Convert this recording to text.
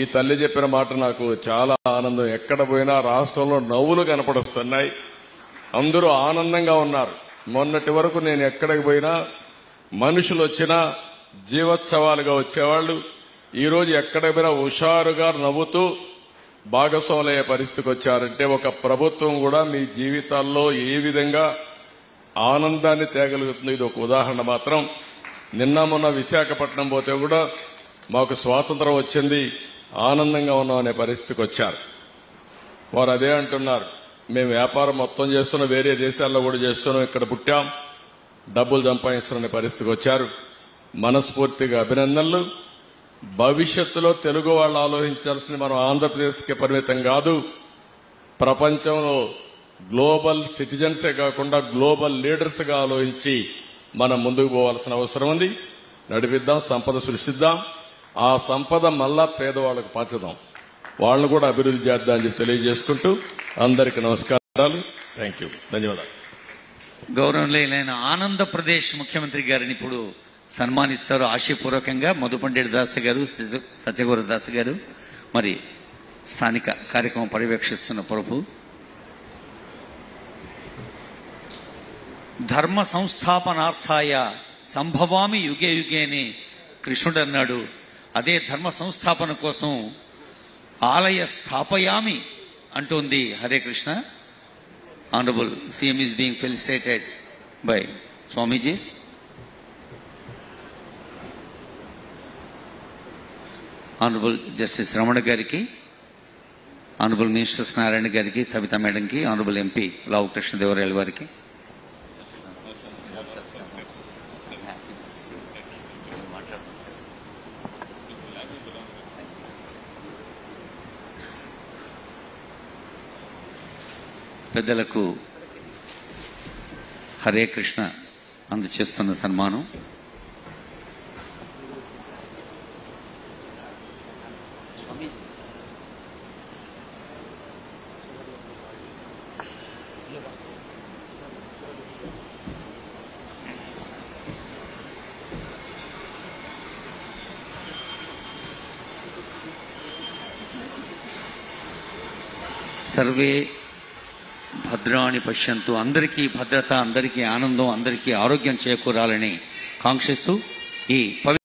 ఈ తల్లి చెప్పిన మాట నాకు చాలా ఆనందం ఎక్కడ పోయినా రాష్ట్రంలో నవ్వులు కనపడుస్తున్నాయి అందరూ ఆనందంగా ఉన్నారు మొన్నటి వరకు నేను ఎక్కడికి పోయినా మనుషులు వచ్చినా జీవోత్సవాలుగా వచ్చేవాళ్ళు ఈ రోజు ఎక్కడికి పోయినా హుషారుగా నవ్వుతూ భాగస్వాములయ్యే పరిస్థితికి వచ్చారంటే ఒక ప్రభుత్వం కూడా మీ జీవితాల్లో ఏ విధంగా ఆనందాన్ని తేగలుగుతుంది ఇది ఒక ఉదాహరణ మాత్రం నిన్న మొన్న విశాఖపట్నం పోతే కూడా మాకు స్వాతంత్రం వచ్చింది ఆనందంగా ఉన్నాం అనే పరిస్థితికి వచ్చారు వారు అదే అంటున్నారు మేము వ్యాపారం మొత్తం చేస్తున్నాం వేరే దేశాల్లో కూడా చేస్తున్నాం ఇక్కడ పుట్టాం డబ్బులు సంపాదిస్తున్న పరిస్థితికి వచ్చారు మనస్ఫూర్తిగా అభినందనలు భవిష్యత్తులో తెలుగు వాళ్ళు ఆలోచించాల్సింది మనం ఆంధ్రప్రదేశ్కి పరిమితం కాదు ప్రపంచంలో గ్లోబల్ సిటిజన్సే కాకుండా గ్లోబల్ లీడర్స్ గా ఆలోచించి మనం ముందుకు పోవాల్సిన అవసరం ఉంది నడిపిద్దాం సంపద సృష్టిద్దాం ఆ సంపద మళ్ళా పేదవాళ్ళకు పంచుదాం వాళ్ళని కూడా అభివృద్ధి చేద్దాం అని చెప్పి తెలియజేసుకుంటూ అందరికీ నమస్కారాలు థ్యాంక్ యూ ధన్యవాదాలు గౌరవనీయులైన ఆనంధ్రప్రదేశ్ ముఖ్యమంత్రి గారిని ఇప్పుడు సన్మానిస్తారు ఆశయపూర్వకంగా మధుపండేటి దాస్ గారు సత్య- సత్యగౌర దాస్ గారు మరి స్థానిక కార్యక్రమం పర్యవేక్షిస్తున్న ప్రభు ధర్మ సంస్థాపనార్థాయ సంభవామి యుగే యుగే అని కృష్ణుడు అన్నాడు అదే ధర్మ సంస్థాపన కోసం ఆలయ స్థాపయామి అంటోంది Hare Krishna Honorable CM is being felicitated by Swamijis. Honorable Justice Ramana గారికి Honorable Minister నారాయణ గారికి సవితా మేడంకి Honorable MP లావు కృష్ణదేవరాయలు వారికి పెద్దలకు హరే కృష్ణ అందచేస్తున్న సన్మానం సర్వే భద్రాణి పశ్యంతు అందరికీ భద్రత అందరికీ ఆనందం అందరికీ ఆరోగ్యం చేకూరాలని కాంక్షిస్తూ ఈ పవి